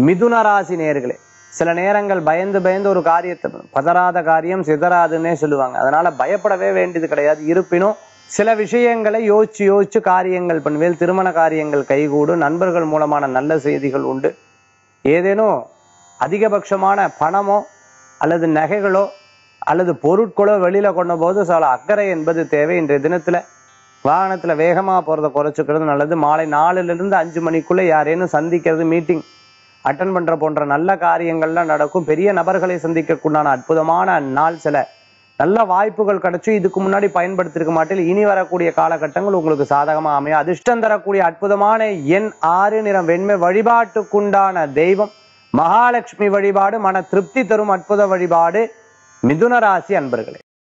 மிதுன ராசி நேர்களே சில நேரங்கள் பயந்து பயந்து ஒரு காரியத்தை பதறாத காரியம் சிதறாதுன்னே சொல்லுவாங்க அதனால பயப்படவே வேண்டியது கிடையாது இருப்பினும் சில விஷயங்களை யோசிச்சு யோசிச்சு காரியங்கள் பண்ணுவேல் திருமண காரியங்கள் கைகூடும் நண்பர்கள் மூலமான நல்ல செய்திகள் உண்டு ஏதேனும் அதிகபட்சமான பணமோ அல்லது நகைகளோ அல்லது பொருட்களோ வெளியில கொண்ட போது சில அக்கறை என்பது தேவை இன்றைய தினத்துல வாகனத்துல வேகமா போறதை குறைச்சிக்கிறது நல்லது மாலை நாலுல இருந்து அஞ்சு மணிக்குள்ள யாரேனும் சந்திக்கிறது மீட்டிங் அட்டன் பண்ற போன்ற நல்ல காரியங்கள்லாம் நடக்கும் பெரிய நபர்களை சந்திக்கக்குண்டான அற்புதமான நாள் சில நல்ல வாய்ப்புகள் கிடைச்சு இதுக்கு முன்னாடி பயன்படுத்திருக்க மாட்டேன் இனி வரக்கூடிய காலகட்டங்கள் உங்களுக்கு சாதகமா அமையும் அதிர்ஷ்டம் தரக்கூடிய அற்புதமான எண் ஆறு நிறம் வெண்மை வழிபாட்டுக்குண்டான தெய்வம் மகாலட்சுமி வழிபாடு மன திருப்தி தரும் அற்புத வழிபாடு மிதுன ராசி அன்பர்களே